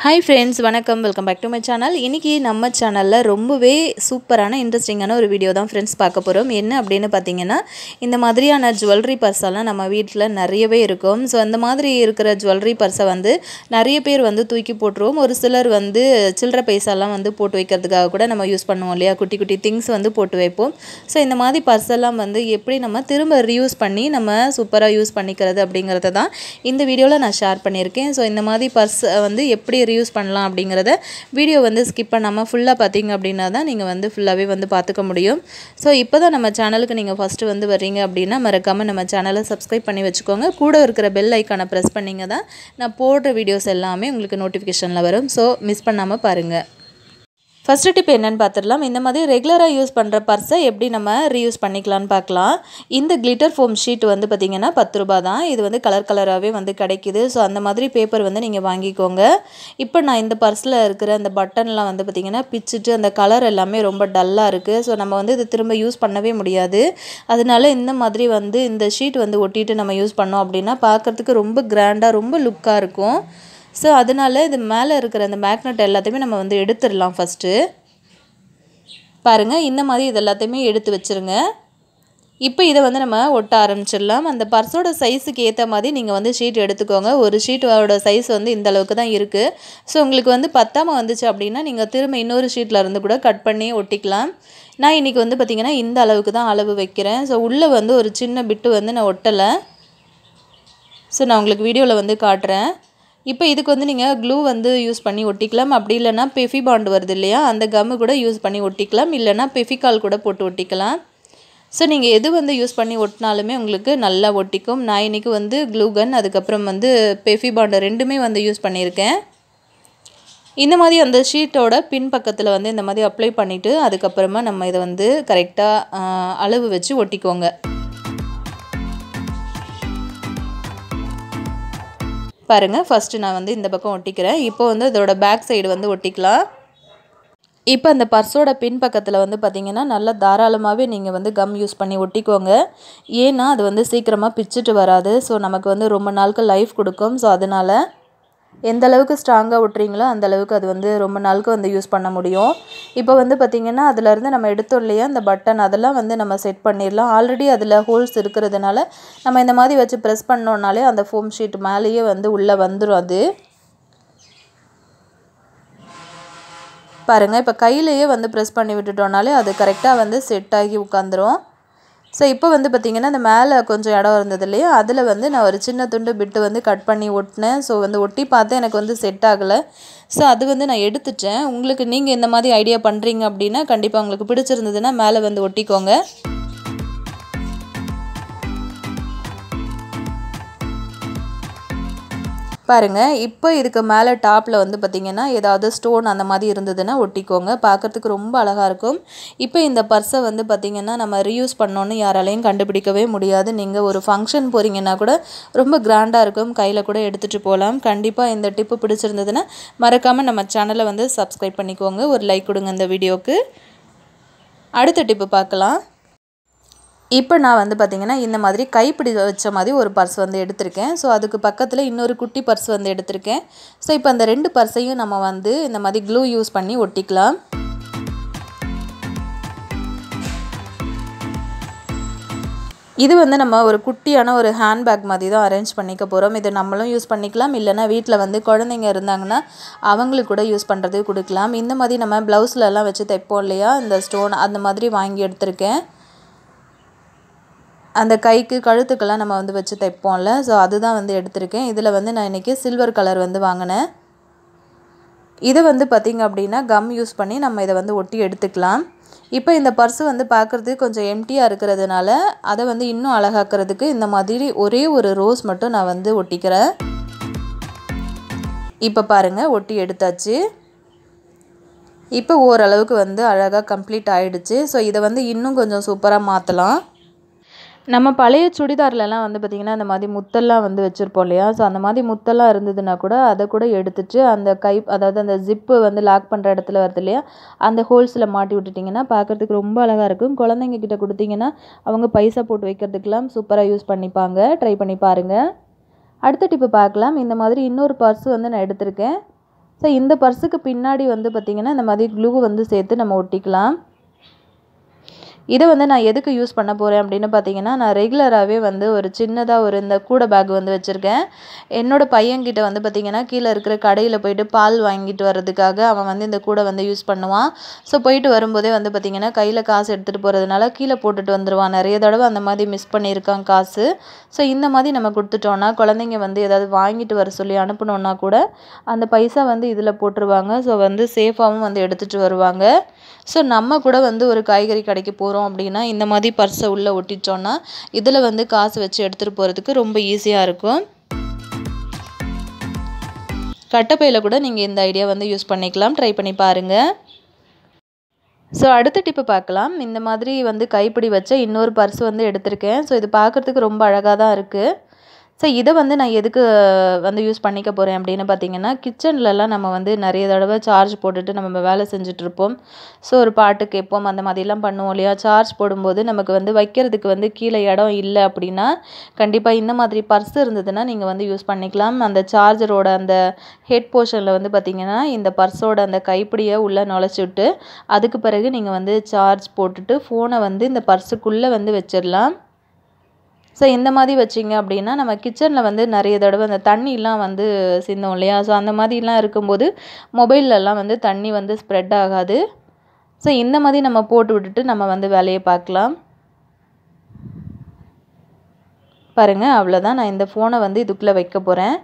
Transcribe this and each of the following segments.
hi friends வணக்கம் welcome back to my channel இன்றைக்கி நம்ம சேனலில் ரொம்பவே சூப்பரான இன்ட்ரெஸ்டிங்கான ஒரு வீடியோ தான் ஃப்ரெண்ட்ஸ் பார்க்க போகிறோம் என்ன அப்படின்னு பார்த்தீங்கன்னா இந்த மாதிரியான ஜுவல்லரி பர்ஸெல்லாம் நம்ம வீட்டில் நிறையவே இருக்கும் ஸோ அந்த மாதிரி இருக்கிற ஜுவல்லரி பர்ஸை வந்து நிறைய பேர் வந்து தூக்கி போட்டுருவோம் ஒரு சிலர் வந்து சில்லற பைசாலாம் வந்து போட்டு வைக்கிறதுக்காக கூட நம்ம யூஸ் பண்ணுவோம் இல்லையா குட்டி குட்டி திங்ஸ் வந்து போட்டு வைப்போம் ஸோ இந்த மாதிரி பர்ஸெல்லாம் வந்து எப்படி நம்ம திரும்ப ரீயூஸ் பண்ணி நம்ம சூப்பராக யூஸ் பண்ணிக்கிறது அப்படிங்கிறத தான் இந்த வீடியோவில் நான் ஷேர் பண்ணியிருக்கேன் ஸோ இந்த மாதிரி பர்ஸ் வந்து எப்படி ரீயூஸ் பண்ணலாம் அப்படிங்கிறத வீடியோ வந்து ஸ்கிப் பண்ணாமல் ஃபுல்லாக பார்த்தீங்க அப்படின்னா தான் நீங்கள் வந்து ஃபுல்லாகவே வந்து பார்த்துக்க முடியும் ஸோ இப்போ தான் நம்ம சேனலுக்கு நீங்கள் ஃபஸ்ட்டு வந்து வர்றீங்க அப்படின்னா மறக்காமல் நம்ம சேனலை சப்ஸ்கிரைப் பண்ணி வச்சுக்கோங்க கூட இருக்கிற பெல் ஐக்கானை ப்ரெஸ் பண்ணிங்க தான் நான் போடுற வீடியோஸ் எல்லாமே உங்களுக்கு நோட்டிஃபிகேஷனில் வரும் ஸோ மிஸ் பண்ணாமல் பாருங்கள் ஃபஸ்ட்டு டிப் என்னென்னு பார்த்துடலாம் இந்த மாதிரி ரெகுலராக யூஸ் பண்ணுற பர்ஸை எப்படி நம்ம ரீயூஸ் பண்ணிக்கலான்னு பார்க்கலாம் இந்த கிளிட்டர் ஃபோம் ஷீட் வந்து பார்த்திங்கன்னா பத்து ரூபா தான் இது வந்து கலர் கலராகவே வந்து கிடைக்குது ஸோ அந்த மாதிரி பேப்பர் வந்து நீங்கள் வாங்கிக்கோங்க இப்போ நான் இந்த பர்ஸில் இருக்கிற அந்த பட்டன்லாம் வந்து பார்த்திங்கன்னா பிச்சுட்டு அந்த கலர் எல்லாமே ரொம்ப டல்லாக இருக்குது ஸோ நம்ம வந்து இதை திரும்ப யூஸ் பண்ணவே முடியாது அதனால இந்த மாதிரி வந்து இந்த ஷீட் வந்து ஒட்டிட்டு நம்ம யூஸ் பண்ணோம் அப்படின்னா பார்க்குறதுக்கு ரொம்ப கிராண்டாக ரொம்ப லுக்காக இருக்கும் ஸோ அதனால இது மேலே இருக்கிற அந்த மேக்னெட் எல்லாத்தையுமே நம்ம வந்து எடுத்துடலாம் ஃபஸ்ட்டு பாருங்கள் இந்த மாதிரி இது எல்லாத்தையுமே எடுத்து வச்சுருங்க இப்போ இதை வந்து நம்ம ஒட்ட ஆரம்பிச்சிடலாம் அந்த பர்ஸோட சைஸுக்கு ஏற்ற மாதிரி நீங்கள் வந்து ஷீட் எடுத்துக்கோங்க ஒரு ஷீட்டோட சைஸ் வந்து இந்த அளவுக்கு தான் இருக்குது ஸோ உங்களுக்கு வந்து பத்தாமல் வந்துச்சு அப்படின்னா நீங்கள் திரும்ப இன்னொரு ஷீட்டில் இருந்து கூட கட் பண்ணி ஒட்டிக்கலாம் நான் இன்றைக்கி வந்து பார்த்திங்கன்னா இந்த அளவுக்கு தான் அளவு வைக்கிறேன் ஸோ உள்ளே வந்து ஒரு சின்ன பிட்டு வந்து நான் ஒட்டலை ஸோ நான் உங்களுக்கு வீடியோவில் வந்து காட்டுறேன் இப்போ இதுக்கு வந்து நீங்கள் க்ளூ வந்து யூஸ் பண்ணி ஒட்டிக்கலாம் அப்படி இல்லைன்னா பெஃபி பாண்ட் வருது இல்லையா அந்த கம்மு கூட யூஸ் பண்ணி ஒட்டிக்கலாம் இல்லைன்னா பெஃபிகால் கூட போட்டு ஒட்டிக்கலாம் ஸோ நீங்கள் எது வந்து யூஸ் பண்ணி ஒட்டினாலுமே உங்களுக்கு நல்லா ஒட்டிக்கும் நான் இன்றைக்கி வந்து க்ளூ கன் அதுக்கப்புறம் வந்து பெஃபி பாண்டு ரெண்டுமே வந்து யூஸ் பண்ணியிருக்கேன் இந்த மாதிரி அந்த ஷீட்டோட பின் பக்கத்தில் வந்து இந்த மாதிரி அப்ளை பண்ணிவிட்டு அதுக்கப்புறமா நம்ம இதை வந்து கரெக்டாக அளவு வச்சு ஒட்டிக்கோங்க பாருங்கள் ஃபஸ்ட்டு நான் வந்து இந்த பக்கம் ஒட்டிக்கிறேன் இப்போ வந்து இதோட பேக் சைடு வந்து ஒட்டிக்கலாம் இப்போ அந்த பர்ஸோட பின் பக்கத்தில் வந்து பார்த்திங்கன்னா நல்லா தாராளமாகவே நீங்கள் வந்து கம் யூஸ் பண்ணி ஒட்டிக்கோங்க ஏன்னா அது வந்து சீக்கிரமாக பிச்சுட்டு வராது ஸோ நமக்கு வந்து ரொம்ப நாளுக்கு லைஃப் கொடுக்கும் ஸோ அதனால் எந்த அளவுக்கு ஸ்ட்ராங்காக ஒட்டுறீங்களோ அந்த அளவுக்கு அது வந்து ரொம்ப நாளுக்கு வந்து யூஸ் பண்ண முடியும் இப்போ வந்து பார்த்திங்கன்னா அதுலேருந்து நம்ம எடுத்தோம் இல்லையா அந்த பட்டன் அதெல்லாம் வந்து நம்ம செட் பண்ணிடலாம் ஆல்ரெடி அதில் ஹோல்ஸ் இருக்கிறதுனால நம்ம இந்த மாதிரி வச்சு ப்ரெஸ் பண்ணோன்னாலே அந்த ஃபோம் ஷீட் மேலேயே வந்து உள்ளே வந்துடும் அது பாருங்கள் இப்போ கையிலையே வந்து ப்ரெஸ் பண்ணி விட்டுட்டோம்னாலே அது கரெக்டாக வந்து செட் ஆகி உட்காந்துரும் ஸோ இப்போ வந்து பார்த்திங்கன்னா இந்த மேலே கொஞ்சம் இடம் இருந்தது இல்லையா அதில் வந்து நான் ஒரு சின்ன துண்டு பிட்டு வந்து கட் பண்ணி ஒட்டினேன் ஸோ வந்து ஒட்டி பார்த்தேன் எனக்கு வந்து செட் ஆகலை ஸோ அது வந்து நான் எடுத்துட்டேன் உங்களுக்கு நீங்கள் இந்த மாதிரி ஐடியா பண்ணுறீங்க அப்படின்னா கண்டிப்பாக உங்களுக்கு பிடிச்சிருந்ததுன்னா மேலே வந்து ஒட்டிக்கோங்க பாருங்கள் இப்போ இதுக்கு மேலே டாப்பில் வந்து பார்த்திங்கன்னா ஏதாவது ஸ்டோன் அந்த மாதிரி இருந்ததுன்னா ஒட்டிக்கோங்க பார்க்குறதுக்கு ரொம்ப அழகாக இருக்கும் இப்போ இந்த பர்ஸை வந்து பார்த்திங்கன்னா நம்ம ரீயூஸ் பண்ணோன்னு யாராலையும் கண்டுபிடிக்கவே முடியாது நீங்கள் ஒரு ஃபங்க்ஷன் போகிறீங்கன்னா கூட ரொம்ப கிராண்டாக இருக்கும் கையில் கூட எடுத்துகிட்டு போகலாம் கண்டிப்பாக இந்த டிப்பு பிடிச்சிருந்ததுன்னா மறக்காமல் நம்ம சேனலை வந்து சப்ஸ்கிரைப் பண்ணிக்கோங்க ஒரு லைக் கொடுங்க இந்த வீடியோவுக்கு அடுத்த டிப்பு பார்க்கலாம் இப்போ நான் வந்து பார்த்திங்கன்னா இந்த மாதிரி கைப்பிடி வச்ச மாதிரி ஒரு பர்ஸ் வந்து எடுத்திருக்கேன் ஸோ அதுக்கு பக்கத்தில் இன்னொரு குட்டி பர்ஸ் வந்து எடுத்திருக்கேன் ஸோ இப்போ அந்த ரெண்டு பர்ஸையும் நம்ம வந்து இந்த மாதிரி க்ளூ யூஸ் பண்ணி ஒட்டிக்கலாம் இது வந்து நம்ம ஒரு குட்டியான ஒரு ஹேண்ட்பேக் மாதிரி தான் அரேஞ்ச் பண்ணிக்க போகிறோம் இது நம்மளும் யூஸ் பண்ணிக்கலாம் இல்லைனா வீட்டில் வந்து குழந்தைங்க இருந்தாங்கன்னா அவங்களுக்கு கூட யூஸ் பண்ணுறது கொடுக்கலாம் இந்த மாதிரி நம்ம ப்ளவுஸ்லலாம் வச்சு தைப்போம் இல்லையா இந்த ஸ்டோன் அந்த மாதிரி வாங்கி எடுத்திருக்கேன் அந்த கைக்கு கழுத்துக்கெல்லாம் நம்ம வந்து வச்சு தைப்போம்ல ஸோ அதுதான் வந்து எடுத்திருக்கேன் இதில் வந்து நான் இன்றைக்கி சில்வர் கலர் வந்து வாங்கினேன் இது வந்து பார்த்திங்க அப்படின்னா கம் யூஸ் பண்ணி நம்ம இதை வந்து ஒட்டி எடுத்துக்கலாம் இப்போ இந்த பர்ஸு வந்து பார்க்குறதுக்கு கொஞ்சம் எம்டியாக இருக்கிறதுனால அதை வந்து இன்னும் அழகாக்கிறதுக்கு இந்த மாதிரி ஒரே ஒரு ரோஸ் மட்டும் நான் வந்து ஒட்டிக்கிறேன் இப்போ பாருங்கள் ஒட்டி எடுத்தாச்சு இப்போ ஓரளவுக்கு வந்து அழகாக கம்ப்ளீட் ஆகிடுச்சு ஸோ இதை வந்து இன்னும் கொஞ்சம் சூப்பராக மாற்றலாம் நம்ம பழைய சுடிதார்லலாம் வந்து பார்த்திங்கன்னா அந்த மாதிரி முத்தெல்லாம் வந்து வச்சுருப்போம் இல்லையா ஸோ அந்த மாதிரி முத்தெல்லாம் இருந்ததுன்னா கூட அதை கூட எடுத்துட்டு அந்த கை அதாவது அந்த ஜிப்பு வந்து லாக் பண்ணுற இடத்துல வருது இல்லையா அந்த ஹோல்ஸில் மாட்டி விட்டுட்டிங்கன்னா பார்க்குறதுக்கு ரொம்ப அழகாக இருக்கும் குழந்தைங்க கிட்ட கொடுத்தீங்கன்னா அவங்க பைசா போட்டு வைக்கிறதுக்கெலாம் சூப்பராக யூஸ் பண்ணிப்பாங்க ட்ரை பண்ணி பாருங்கள் அடுத்த டிப்பு பார்க்கலாம் இந்த மாதிரி இன்னொரு பர்ஸ் வந்து நான் எடுத்திருக்கேன் ஸோ இந்த பர்ஸுக்கு பின்னாடி வந்து பார்த்திங்கன்னா இந்த மாதிரி க்ளூ வந்து சேர்த்து நம்ம ஒட்டிக்கலாம் இதை வந்து நான் எதுக்கு யூஸ் பண்ண போகிறேன் அப்படின்னு பார்த்தீங்கன்னா நான் ரெகுலராகவே வந்து ஒரு சின்னதாக ஒரு இந்த கூடை பேக் வந்து வச்சுருக்கேன் என்னோட பையன்கிட்ட வந்து பார்த்திங்கன்னா கீழே இருக்கிற கடையில் போயிட்டு பால் வாங்கிட்டு வர்றதுக்காக அவன் வந்து இந்த கூடை வந்து யூஸ் பண்ணுவான் ஸோ போயிட்டு வரும்போதே வந்து பார்த்திங்கன்னா கையில் காசு எடுத்துகிட்டு போகிறதுனால கீழே போட்டுட்டு வந்துடுவான் நிறைய தடவை அந்த மாதிரி மிஸ் பண்ணியிருக்கான் காசு ஸோ இந்த மாதிரி நம்ம கொடுத்துட்டோன்னா குழந்தைங்க வந்து ஏதாவது வாங்கிட்டு வர சொல்லி அனுப்பணுன்னா கூட அந்த பைசா வந்து இதில் போட்டுருவாங்க ஸோ வந்து சேஃபாகவும் வந்து எடுத்துகிட்டு வருவாங்க ஸோ நம்ம கூட வந்து ஒரு காய்கறி கடைக்கு போகிறோம் அப்படின்னா இந்த மாதிரி பர்ஸை உள்ளே ஒட்டிட்டோன்னா இதில் வந்து காசு வச்சு எடுத்துகிட்டு போகிறதுக்கு ரொம்ப ஈஸியாக இருக்கும் கட்டப்பையில் கூட நீங்கள் இந்த ஐடியா வந்து யூஸ் பண்ணிக்கலாம் ட்ரை பண்ணி பாருங்கள் ஸோ அடுத்த டிப்பு பார்க்கலாம் இந்த மாதிரி வந்து கைப்பிடி வச்ச இன்னொரு பர்ஸ் வந்து எடுத்திருக்கேன் ஸோ இது பார்க்குறதுக்கு ரொம்ப அழகாக தான் இருக்குது ஸோ இதை வந்து நான் எதுக்கு வந்து யூஸ் பண்ணிக்க போகிறேன் அப்படின்னு பார்த்தீங்கன்னா கிச்சன்லலாம் நம்ம வந்து நிறைய தடவை சார்ஜ் போட்டுட்டு நம்ம வேலை செஞ்சுட்ருப்போம் ஸோ ஒரு பாட்டு கேட்போம் அந்த மாதிரிலாம் பண்ணுவோம் இல்லையா சார்ஜ் போடும்போது நமக்கு வந்து வைக்கிறதுக்கு வந்து கீழே இடம் இல்லை அப்படின்னா கண்டிப்பாக இந்த மாதிரி பர்ஸ் இருந்ததுன்னா நீங்கள் வந்து யூஸ் பண்ணிக்கலாம் அந்த சார்ஜரோட அந்த ஹெட் போர்ஷனில் வந்து பார்த்திங்கன்னா இந்த பர்ஸோட அந்த கைப்பிடியை உள்ளே நுழைச்சி விட்டு அதுக்கு பிறகு நீங்கள் வந்து சார்ஜ் போட்டுட்டு ஃபோனை வந்து இந்த பர்ஸுக்குள்ளே வந்து வச்சிடலாம் ஸோ இந்த மாதிரி வச்சிங்க அப்படின்னா நம்ம கிச்சனில் வந்து நிறைய தடவை அந்த தண்ணிலாம் வந்து சிந்தோம் இல்லையா ஸோ அந்த மாதிரிலாம் இருக்கும்போது மொபைல்லலாம் வந்து தண்ணி வந்து ஸ்ப்ரெட் ஆகாது ஸோ இந்த மாதிரி நம்ம போட்டு விட்டுட்டு நம்ம வந்து வேலையை பார்க்கலாம் பாருங்கள் அவ்வளோதான் நான் இந்த ஃபோனை வந்து இதுக்குள்ளே வைக்க போகிறேன்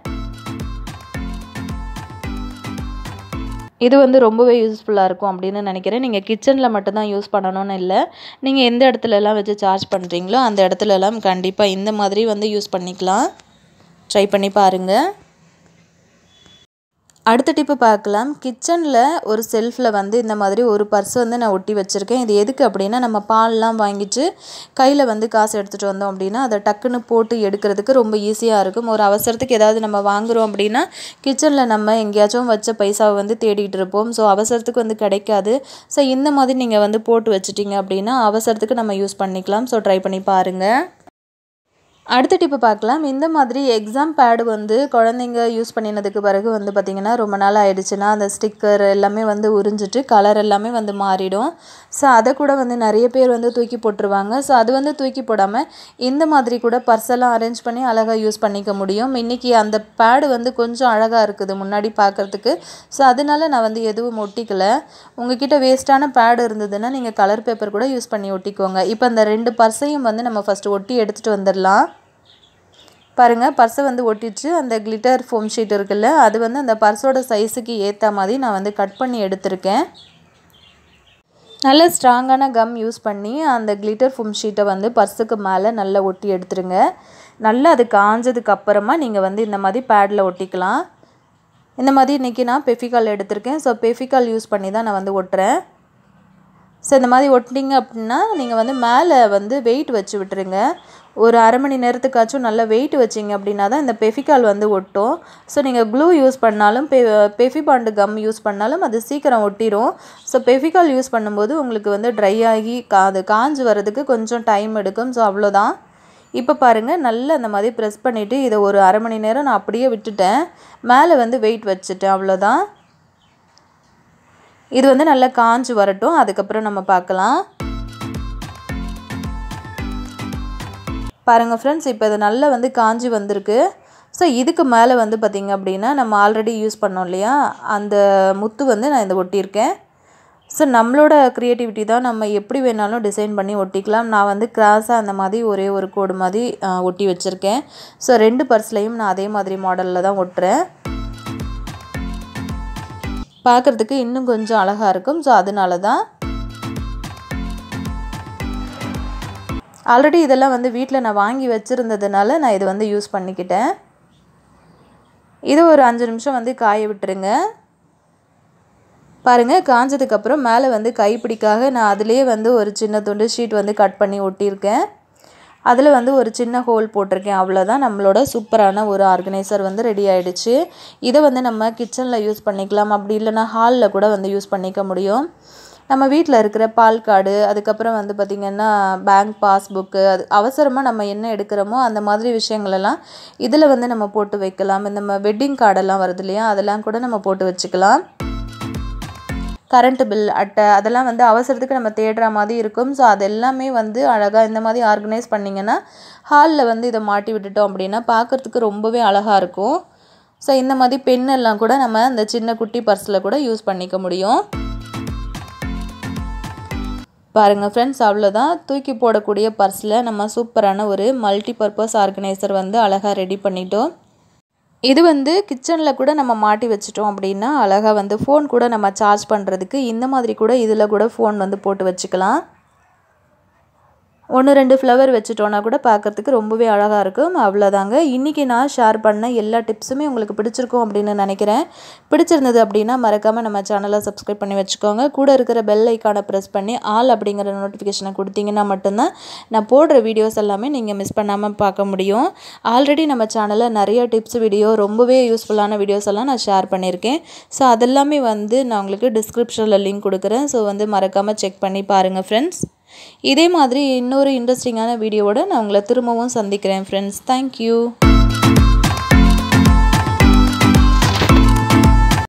இது வந்து ரொம்பவே யூஸ்ஃபுல்லாக இருக்கும் அப்படின்னு நினைக்கிறேன் நீங்கள் கிச்சனில் மட்டும்தான் யூஸ் பண்ணணும்னு இல்லை நீங்கள் எந்த இடத்துலலாம் வச்சு சார்ஜ் பண்ணுறீங்களோ அந்த இடத்துலலாம் கண்டிப்பாக இந்த மாதிரி வந்து யூஸ் பண்ணிக்கலாம் ட்ரை பண்ணி பாருங்கள் அடுத்த டிப்பு பார்க்கலாம் கிச்சனில் ஒரு செல்ஃபில் வந்து இந்த மாதிரி ஒரு பர்ஸ் வந்து நான் ஒட்டி வச்சுருக்கேன் இது எதுக்கு அப்படின்னா நம்ம பால்லாம் வாங்கிட்டு கையில் வந்து காசு எடுத்துகிட்டு வந்தோம் அப்படின்னா அதை டக்குன்னு போட்டு எடுக்கிறதுக்கு ரொம்ப ஈஸியாக இருக்கும் ஒரு அவசரத்துக்கு ஏதாவது நம்ம வாங்குகிறோம் அப்படின்னா கிச்சனில் நம்ம எங்கேயாச்சும் வச்ச பைசாவை வந்து தேடிட்டு இருப்போம் ஸோ அவசரத்துக்கு வந்து கிடைக்காது ஸோ இந்த மாதிரி நீங்கள் வந்து போட்டு வச்சிட்டிங்க அப்படின்னா அவசரத்துக்கு நம்ம யூஸ் பண்ணிக்கலாம் ஸோ ட்ரை பண்ணி பாருங்கள் அடுத்த டிப்பு பார்க்கலாம் இந்த மாதிரி எக்ஸாம் பேடு வந்து குழந்தைங்க யூஸ் பண்ணினதுக்கு பிறகு வந்து பார்த்திங்கன்னா ரொம்ப நாள் ஆயிடுச்சுன்னா அந்த ஸ்டிக்கர் எல்லாமே வந்து உறிஞ்சிட்டு கலர் எல்லாமே வந்து மாறிடும் ஸோ அதை கூட வந்து நிறைய பேர் வந்து தூக்கி போட்டுருவாங்க ஸோ அது வந்து தூக்கி போடாமல் இந்த மாதிரி கூட பர்ஸெல்லாம் அரேஞ்ச் பண்ணி அழகாக யூஸ் பண்ணிக்க முடியும் இன்றைக்கி அந்த பேடு வந்து கொஞ்சம் அழகாக இருக்குது முன்னாடி பார்க்குறதுக்கு ஸோ அதனால நான் வந்து எதுவும் ஒட்டிக்கல உங்ககிட்ட வேஸ்ட்டான பேடு இருந்ததுன்னா நீங்கள் கலர் பேப்பர் கூட யூஸ் பண்ணி ஒட்டிக்கோங்க இப்போ அந்த ரெண்டு பர்ஸையும் வந்து நம்ம ஃபஸ்ட்டு ஒட்டி எடுத்துகிட்டு வந்துடலாம் பாருங்கள் பர்ஸை வந்து ஒட்டிட்டு அந்த கிளிட்டர் ஃபோம் ஷீட் இருக்குல்ல அது வந்து அந்த பர்ஸோட சைஸுக்கு ஏற்ற மாதிரி நான் வந்து கட் பண்ணி எடுத்திருக்கேன் நல்ல ஸ்ட்ராங்கான கம் யூஸ் பண்ணி அந்த கிளிட்டர் ஃபோம் ஷீட்டை வந்து பர்ஸுக்கு மேலே நல்லா ஒட்டி எடுத்துருங்க நல்லா அது காஞ்சதுக்கு அப்புறமா நீங்கள் வந்து இந்த மாதிரி பேடில் ஒட்டிக்கலாம் இந்த மாதிரி இன்றைக்கி நான் பெஃபிகால் எடுத்திருக்கேன் ஸோ பெஃபிகால் யூஸ் பண்ணி தான் நான் வந்து ஒட்டுறேன் ஸோ இந்த மாதிரி ஒட்டிங்க அப்படின்னா நீங்கள் வந்து மேலே வந்து வெயிட் வச்சு விட்டுருங்க ஒரு அரை மணி நேரத்துக்காச்சும் நல்லா வெயிட் வச்சிங்க அப்படின்னா தான் இந்த பெஃபிகால் வந்து ஒட்டும் ஸோ நீங்கள் க்ளூ யூஸ் பண்ணாலும் பெ பெஃபிபாண்டு கம் யூஸ் பண்ணாலும் அது சீக்கிரம் ஒட்டிடும் ஸோ பெஃபிகால் யூஸ் பண்ணும்போது உங்களுக்கு வந்து ட்ரை ஆகி கா அது காஞ்சு வர்றதுக்கு கொஞ்சம் டைம் எடுக்கும் ஸோ அவ்வளோதான் இப்போ பாருங்கள் நல்லா அந்த மாதிரி ப்ரெஸ் பண்ணிவிட்டு இதை ஒரு அரை மணி நேரம் நான் அப்படியே விட்டுட்டேன் மேலே வந்து வெயிட் வச்சுட்டேன் அவ்வளோதான் இது வந்து நல்லா காஞ்சு வரட்டும் அதுக்கப்புறம் நம்ம பார்க்கலாம் பாருங்கள் ஃப்ரெண்ட்ஸ் இப்போ இது நல்லா வந்து காஞ்சி வந்திருக்கு ஸோ இதுக்கு மேலே வந்து பார்த்திங்க அப்படின்னா நம்ம ஆல்ரெடி யூஸ் பண்ணோம் இல்லையா அந்த முத்து வந்து நான் இந்த ஒட்டியிருக்கேன் ஸோ நம்மளோட க்ரியேட்டிவிட்டி தான் நம்ம எப்படி வேணாலும் டிசைன் பண்ணி ஒட்டிக்கலாம் நான் வந்து கிராஸாக அந்த மாதிரி ஒரே ஒரு கோடு மாதிரி ஒட்டி வச்சுருக்கேன் ஸோ ரெண்டு பர்ஸ்லையும் நான் அதே மாதிரி மாடலில் தான் ஒட்டுறேன் பார்க்குறதுக்கு இன்னும் கொஞ்சம் அழகாக இருக்கும் ஸோ அதனால தான் ஆல்ரெடி இதெல்லாம் வந்து வீட்டில் நான் வாங்கி வச்சுருந்ததுனால நான் இது வந்து யூஸ் பண்ணிக்கிட்டேன் இது ஒரு அஞ்சு நிமிஷம் வந்து காய விட்டுருங்க பாருங்கள் காஞ்சதுக்கப்புறம் மேலே வந்து கைப்பிடிக்காக நான் அதிலே வந்து ஒரு சின்ன துண்டு ஷீட் வந்து கட் பண்ணி ஒட்டியிருக்கேன் அதில் வந்து ஒரு சின்ன ஹோல் போட்டிருக்கேன் அவ்வளோதான் நம்மளோட சூப்பரான ஒரு ஆர்கனைசர் வந்து ரெடி ஆகிடுச்சு இதை வந்து நம்ம கிச்சனில் யூஸ் பண்ணிக்கலாம் அப்படி இல்லைனா ஹாலில் கூட வந்து யூஸ் பண்ணிக்க முடியும் நம்ம வீட்டில் இருக்கிற பால் கார்டு அதுக்கப்புறம் வந்து பார்த்திங்கன்னா பேங்க் பாஸ்புக்கு அது அவசரமாக நம்ம என்ன எடுக்கிறோமோ அந்த மாதிரி விஷயங்களெல்லாம் இதில் வந்து நம்ம போட்டு வைக்கலாம் இந்த நம்ம வெட்டிங் கார்டெல்லாம் வருது இல்லையா அதெல்லாம் கூட நம்ம போட்டு வச்சுக்கலாம் கரண்ட் பில் அட்டை அதெல்லாம் வந்து அவசரத்துக்கு நம்ம தேடுற மாதிரி இருக்கும் ஸோ அது எல்லாமே வந்து அழகாக இந்த மாதிரி ஆர்கனைஸ் பண்ணிங்கன்னா ஹாலில் வந்து இதை மாட்டி விட்டுட்டோம் அப்படின்னா பார்க்குறதுக்கு ரொம்பவே அழகாக இருக்கும் ஸோ இந்த மாதிரி பெண்ணெல்லாம் கூட நம்ம இந்த சின்ன குட்டி பர்ஸில் கூட யூஸ் பண்ணிக்க முடியும் பாருங்கள் ஃப்ரெண்ட்ஸ் அவ்வளோதான் தூக்கி போடக்கூடிய பர்ஸில் நம்ம சூப்பரான ஒரு மல்டி பர்பஸ் ஆர்கனைசர் வந்து அழகாக ரெடி பண்ணிட்டோம் இது வந்து கிச்சனில் கூட நம்ம மாட்டி வச்சிட்டோம் அப்படின்னா அழகாக வந்து ஃபோன் கூட நம்ம சார்ஜ் பண்ணுறதுக்கு இந்த மாதிரி கூட இதில் கூட ஃபோன் வந்து போட்டு வச்சுக்கலாம் ஒன்று ரெண்டு ஃப்ளவர் வச்சுட்டோன்னா கூட பார்க்குறதுக்கு ரொம்பவே அழகாக இருக்கும் அவ்வளோதாங்க இன்றைக்கி நான் ஷேர் பண்ண எல்லா டிப்ஸுமே உங்களுக்கு பிடிச்சிருக்கும் அப்படின்னு நினைக்கிறேன் பிடிச்சிருந்தது அப்படின்னா மறக்காமல் நம்ம சேனலை சப்ஸ்கிரைப் பண்ணி வச்சுக்கோங்க கூட இருக்கிற பெல் ஐக்கானை ப்ரெஸ் பண்ணி ஆல் அப்படிங்கிற நோட்டிஃபிகேஷனை கொடுத்தீங்கன்னா மட்டும்தான் நான் போடுற வீடியோஸ் எல்லாமே நீங்கள் மிஸ் பண்ணாமல் பார்க்க முடியும் ஆல்ரெடி நம்ம சேனலில் நிறைய டிப்ஸ் வீடியோ ரொம்பவே யூஸ்ஃபுல்லான வீடியோஸ் எல்லாம் நான் ஷேர் பண்ணியிருக்கேன் ஸோ அதெல்லாமே வந்து நான் உங்களுக்கு டிஸ்கிரிப்ஷனில் லிங்க் கொடுக்குறேன் ஸோ வந்து மறக்காமல் செக் பண்ணி பாருங்கள் ஃப்ரெண்ட்ஸ் இதே மாதிரி இன்னொரு இன்ட்ரெஸ்டிங்கான வீடியோவோட நான் உங்களை திரும்பவும் சந்திக்கிறேன் ஃப்ரெண்ட்ஸ் தேங்க்யூ